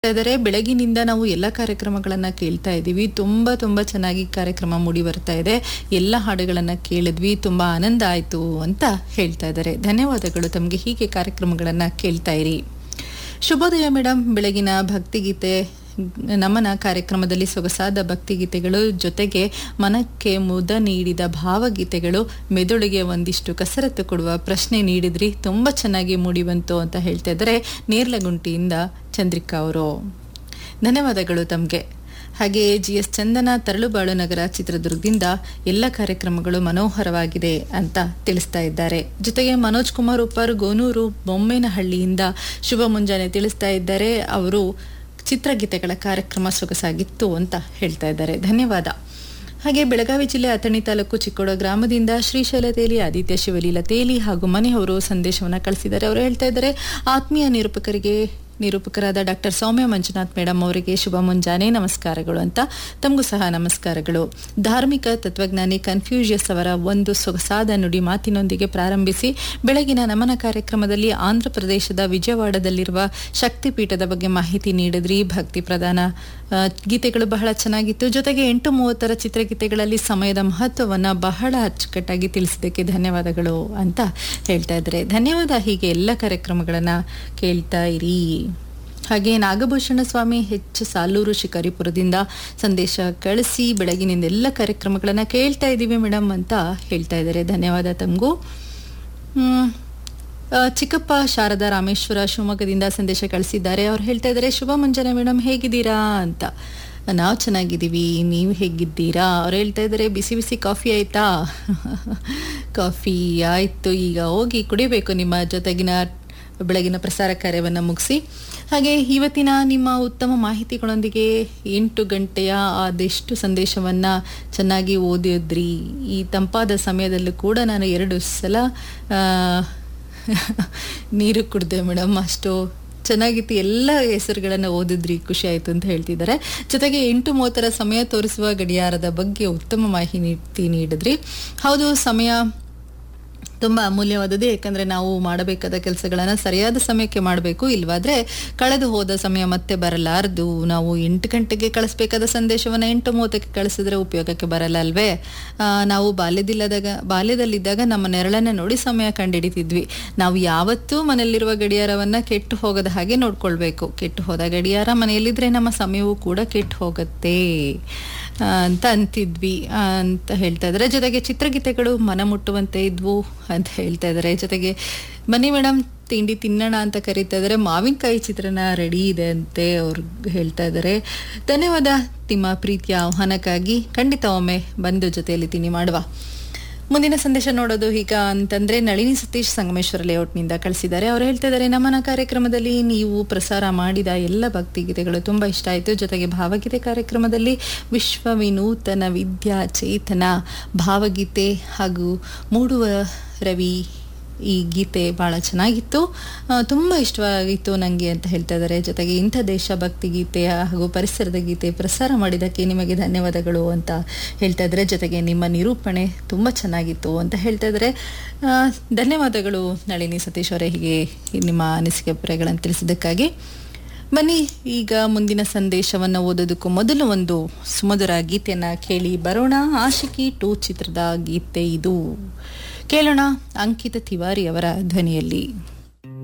ಇದ್ದಾರೆ ಬೆಳಗಿನಿಂದ ನಾವು ಎಲ್ಲ ಕಾರ್ಯಕ್ರಮಗಳನ್ನ ಕೇಳ್ತಾ ಇದ್ದೀವಿ ತುಂಬಾ ತುಂಬಾ ಚೆನ್ನಾಗಿ ಕಾರ್ಯಕ್ರಮ ಮೂಡಿ ಬರ್ತಾ ಇದೆ ಎಲ್ಲ ಹಾಡುಗಳನ್ನ ಕೇಳಿದ್ವಿ ತುಂಬಾ ಆನಂದ ಆಯ್ತು ಅಂತ ಹೇಳ್ತಾ ಇದ್ದಾರೆ ಧನ್ಯವಾದಗಳು ತಮಗೆ ಹೀಗೆ ಕಾರ್ಯಕ್ರಮಗಳನ್ನ ಕೇಳ್ತಾ ಇರಿ ಶುಭೋದಯ ಮೇಡಮ್ ಬೆಳಗಿನ ಭಕ್ತಿಗೀತೆ ನಮನ ಕಾರ್ಯಕ್ರಮದಲ್ಲಿ ಸೊಗಸಾದ ಭಕ್ತಿಗೀತೆಗಳು ಜೊತೆಗೆ ಮನಕ್ಕೆ ಮುದ ನೀಡಿದ ಭಾವಗೀತೆಗಳು ಮೆದುಳಿಗೆ ಒಂದಿಷ್ಟು ಕಸರತ್ತು ಕೊಡುವ ಪ್ರಶ್ನೆ ನೀಡಿದ್ರಿ ತುಂಬಾ ಚೆನ್ನಾಗಿ ಮೂಡಿ ಬಂತು ಅಂತ ಹೇಳ್ತಾ ಇದ್ದಾರೆ ನೇರ್ಲಗುಂಟಿಯಿಂದ ಚಂದ್ರಿಕಾ ಅವರು ಧನ್ಯವಾದಗಳು ತಮಗೆ ಹಾಗೆ ಜಿ ಎಸ್ ಚಂದನ ತರಳುಬಾಳು ನಗರ ಚಿತ್ರದುರ್ಗದಿಂದ ಎಲ್ಲ ಕಾರ್ಯಕ್ರಮಗಳು ಮನೋಹರವಾಗಿದೆ ಅಂತ ತಿಳಿಸ್ತಾ ಇದ್ದಾರೆ ಜೊತೆಗೆ ಮನೋಜ್ ಕುಮಾರ್ ಉಪ್ಪರ್ ಗೋನೂರು ಬೊಮ್ಮೇನಹಳ್ಳಿಯಿಂದ ಶುಭ ಮುಂಜಾನೆ ತಿಳಿಸ್ತಾ ಇದ್ದಾರೆ ಅವರು ಚಿತ್ರಗೀತೆಗಳ ಕಾರ್ಯಕ್ರಮ ಸೊಗಸಾಗಿತ್ತು ಅಂತ ಹೇಳ್ತಾ ಇದ್ದಾರೆ ಧನ್ಯವಾದ ಹಾಗೆ ಬೆಳಗಾವಿ ಜಿಲ್ಲೆ ಅಥಣಿ ತಾಲೂಕು ಚಿಕ್ಕೋಡ ಗ್ರಾಮದಿಂದ ಶ್ರೀಶೈಲ ತೇಲಿ ಆದಿತ್ಯ ಶಿವಲೀಲ ತೇಲಿ ಹಾಗೂ ಮನೆಯವರು ಸಂದೇಶವನ್ನ ಕಳಿಸಿದ್ದಾರೆ ಅವರು ಹೇಳ್ತಾ ಇದ್ದಾರೆ ಆತ್ಮೀಯ ನಿರೂಪಕರಿಗೆ ನಿರೂಪಕರಾದ ಡಾಕ್ಟರ್ ಸೌಮ್ಯ ಮಂಜುನಾಥ್ ಮೇಡಮ್ ಅವರಿಗೆ ಶುಭ ಮುಂಜಾನೆ ನಮಸ್ಕಾರಗಳು ಅಂತ ತಮಗೂ ಸಹ ನಮಸ್ಕಾರಗಳು ಧಾರ್ಮಿಕ ತತ್ವಜ್ಞಾನಿ ಕನ್ಫ್ಯೂಷಿಯಸ್ ಅವರ ಒಂದು ಸೊಗಸಾದ ನುಡಿ ಮಾತಿನೊಂದಿಗೆ ಪ್ರಾರಂಭಿಸಿ ಬೆಳಗಿನ ನಮನ ಕಾರ್ಯಕ್ರಮದಲ್ಲಿ ಆಂಧ್ರ ಪ್ರದೇಶದ ವಿಜಯವಾಡದಲ್ಲಿರುವ ಶಕ್ತಿಪೀಠದ ಬಗ್ಗೆ ಮಾಹಿತಿ ನೀಡಿದ್ರಿ ಭಕ್ತಿ ಪ್ರಧಾನ ಆ, ಗೀತೆಗಳು ಬಹಳ ಚೆನ್ನಾಗಿತ್ತು ಜೊತೆಗೆ ಎಂಟು ಮೂವತ್ತರ ಚಿತ್ರಗೀತೆಗಳಲ್ಲಿ ಸಮಯದ ಮಹತ್ವವನ್ನ ಬಹಳ ಅಚ್ಚುಕಟ್ಟಾಗಿ ತಿಳಿಸಿದ್ದಕ್ಕೆ ಧನ್ಯವಾದಗಳು ಅಂತ ಹೇಳ್ತಾ ಇದ್ದಾರೆ ಧನ್ಯವಾದ ಹೀಗೆ ಎಲ್ಲ ಕಾರ್ಯಕ್ರಮಗಳನ್ನ ಕೇಳ್ತಾ ಇರಿ ಹಾಗೆ ನಾಗಭೂಷಣ ಸ್ವಾಮಿ ಹೆಚ್ಚು ಸಾಲೂರು ಶಿಕಾರಿಪುರದಿಂದ ಸಂದೇಶ ಕಳಿಸಿ ಬೆಳಗಿನಿಂದ ಎಲ್ಲ ಕಾರ್ಯಕ್ರಮಗಳನ್ನ ಕೇಳ್ತಾ ಇದ್ದೀವಿ ಮೇಡಮ್ ಅಂತ ಹೇಳ್ತಾ ಇದ್ದಾರೆ ಧನ್ಯವಾದ ತಮಗೂ ಹ್ಮ್ ಆ, ಚಿಕ್ಕಪ್ಪ ಶಾರದಾ ರಾಮೇಶ್ವರ ಶಿವಮೊಗ್ಗದಿಂದ ಸಂದೇಶ ಕಳಿಸಿದ್ದಾರೆ ಅವ್ರು ಹೇಳ್ತಾ ಇದ್ದಾರೆ ಶುಭ ಮುಂಜಾನೆ ಮೇಡಮ್ ಹೇಗಿದ್ದೀರಾ ಅಂತ ನಾವು ಚೆನ್ನಾಗಿದ್ದೀವಿ ನೀವು ಹೇಗಿದ್ದೀರಾ ಅವ್ರು ಹೇಳ್ತಾ ಇದ್ದಾರೆ ಬಿಸಿ ಬಿಸಿ ಕಾಫಿ ಆಯ್ತಾ ಕಾಫಿ ಆಯ್ತು ಈಗ ಹೋಗಿ ಕುಡಿಬೇಕು ನಿಮ್ಮ ಜೊತೆಗಿನ ಬೆಳಗಿನ ಪ್ರಸಾರ ಕಾರ್ಯವನ್ನು ಮುಗಿಸಿ ಹಾಗೆ ಇವತ್ತಿನ ನಿಮ್ಮ ಉತ್ತಮ ಮಾಹಿತಿಗಳೊಂದಿಗೆ ಎಂಟು ಗಂಟೆಯ ಅದೆಷ್ಟು ಸಂದೇಶವನ್ನ ಚೆನ್ನಾಗಿ ಓದಿದ್ರಿ ಈ ತಂಪಾದ ಸಮಯದಲ್ಲೂ ಕೂಡ ನಾನು ಎರಡು ಸಲ ಆ, ನೀರು ಕುಡ್ದೆ ಮೇಡಮ್ ಅಷ್ಟು ಚೆನ್ನಾಗಿತ್ತು ಎಲ್ಲ ಹೆಸರುಗಳನ್ನು ಓದಿದ್ರಿ ಖುಷಿ ಆಯಿತು ಅಂತ ಹೇಳ್ತಿದ್ದಾರೆ ಜೊತೆಗೆ ಎಂಟು ಮೂವತ್ತರ ಸಮಯ ತೋರಿಸುವ ಗಡಿಯಾರದ ಬಗ್ಗೆ ಉತ್ತಮ ಮಾಹಿತಿ ನೀಡಿದ್ರಿ ಹೌದು ಸಮಯ ತುಂಬ ಅಮೂಲ್ಯವಾದದ್ದು ಯಾಕಂದ್ರೆ ನಾವು ಮಾಡಬೇಕಾದ ಕೆಲಸಗಳನ್ನ ಸರಿಯಾದ ಸಮಯಕ್ಕೆ ಮಾಡಬೇಕು ಇಲ್ವಾದ್ರೆ ಕಳೆದು ಹೋದ ಸಮಯ ಮತ್ತೆ ಬರಲಾರದು ನಾವು ಎಂಟು ಗಂಟೆಗೆ ಕಳಿಸ್ಬೇಕಾದ ಸಂದೇಶವನ್ನ ಎಂಟು ಮೂವತ್ತಕ್ಕೆ ಕಳಿಸಿದ್ರೆ ಉಪಯೋಗಕ್ಕೆ ಬರಲ್ಲ ಅಲ್ವೇ ಆ, ನಾವು ಬಾಲ್ಯದಿಲ್ಲದಾಗ ಬಾಲ್ಯದಲ್ಲಿದ್ದಾಗ ನಮ್ಮ ನೆರಳನ್ನ ನೋಡಿ ಸಮಯ ಕಂಡುಹಿಡಿತಿದ್ವಿ ನಾವು ಯಾವತ್ತೂ ಮನೆಯಲ್ಲಿರುವ ಗಡಿಯಾರವನ್ನ ಕೆಟ್ಟು ಹೋಗದ ಹಾಗೆ ನೋಡ್ಕೊಳ್ಬೇಕು ಕೆಟ್ಟು ಹೋದ ಗಡಿಯಾರ ಮನೆಯಲ್ಲಿದ್ರೆ ನಮ್ಮ ಸಮಯವು ಕೂಡ ಕೆಟ್ಟು ಹೋಗುತ್ತೆ ಆ, ಅಂತ ಅಂತಿದ್ವಿ ಆ, ಅಂತ ಹೇಳ್ತಾ ಇದ್ದಾರೆ ಜೊತೆಗೆ ಚಿತ್ರಗೀತೆಗಳು ಮನ ಮುಟ್ಟುವಂತೆ ಇದ್ವು ಅಂತ ಹೇಳ್ತಾ ಇದ್ದಾರೆ ಜೊತೆಗೆ ಬನ್ನಿ ಮೇಡಮ್ ತಿಂಡಿ ತಿನ್ನೋಣ ಅಂತ ಕರೀತಾ ಇದ್ದಾರೆ ಮಾವಿನಕಾಯಿ ಚಿತ್ರನ ರೆಡಿ ಇದೆ ಅಂತೆ ಅವ್ರು ಹೇಳ್ತಾ ಇದ್ದಾರೆ ಧನ್ಯವಾದ ನಿಮ್ಮ ಪ್ರೀತಿಯ ಆಹ್ವಾನಕ್ಕಾಗಿ ಖಂಡಿತ ಒಮ್ಮೆ ಬಂದು ಜೊತೆಯಲ್ಲಿ ತಿಂಡಿ ಮಾಡುವ ಮುಂದಿನ ಸಂದೇಶ ನೋಡೋದು ಈಗ ಅಂತಂದ್ರೆ ನಳಿನಿ ಸತೀಶ್ ಸಂಗಮೇಶ್ವರ ಲೇಔಟ್ನಿಂದ ಕಳಿಸಿದ್ದಾರೆ ಅವ್ರು ಹೇಳ್ತಾ ಇದ್ದಾರೆ ನಮ್ಮನ ಕಾರ್ಯಕ್ರಮದಲ್ಲಿ ನೀವು ಪ್ರಸಾರ ಮಾಡಿದ ಎಲ್ಲ ಭಕ್ತಿಗೀತೆಗಳು ತುಂಬಾ ಇಷ್ಟ ಆಯಿತು ಜೊತೆಗೆ ಭಾವಗೀತೆ ಕಾರ್ಯಕ್ರಮದಲ್ಲಿ ವಿಶ್ವ ವಿನೂತನ ವಿದ್ಯಾ ಚೇತನ ಭಾವಗೀತೆ ಹಾಗೂ ಮೂಡುವ ರವಿ ಈ ಗೀತೆ ಬಹಳ ಚೆನ್ನಾಗಿತ್ತು ಆ, ತುಂಬಾ ಇಷ್ಟವಾಗಿತ್ತು ನನಗೆ ಅಂತ ಹೇಳ್ತಾ ಇದ್ದಾರೆ ಜೊತೆಗೆ ಇಂಥ ದೇಶಭಕ್ತಿ ಗೀತೆ ಹಾಗೂ ಪರಿಸರದ ಗೀತೆ ಪ್ರಸಾರ ಮಾಡಿದ್ದಕ್ಕೆ ನಿಮಗೆ ಧನ್ಯವಾದಗಳು ಅಂತ ಹೇಳ್ತಾ ಇದ್ದಾರೆ ಜೊತೆಗೆ ನಿಮ್ಮ ನಿರೂಪಣೆ ತುಂಬಾ ಚೆನ್ನಾಗಿತ್ತು ಅಂತ ಹೇಳ್ತಾ ಇದ್ದಾರೆ ಆ, ಧನ್ಯವಾದಗಳು ನಳಿನಿ ಸತೀಶ್ ಅವರೇ ಹೀಗೆ ನಿಮ್ಮ ಅನಿಸಿಕೆ ಅಭಿಪ್ರಾಯಗಳನ್ನು ತಿಳಿಸಿದ್ದಕ್ಕಾಗಿ ಬನ್ನಿ ಈಗ ಮುಂದಿನ ಸಂದೇಶವನ್ನು ಓದೋದಕ್ಕೂ ಮೊದಲು ಒಂದು ಸುಮಧುರ ಗೀತೆಯನ್ನ ಕೇಳಿ ಬರೋಣ ಆಶಿಕಿ ಟೂ ಚಿತ್ರದ ಗೀತೆ ಇದು ಕೇಳೋಣ ಅಂಕಿತ ತಿವಾರಿ ಅವರ ಧ್ವನಿಯಲ್ಲಿ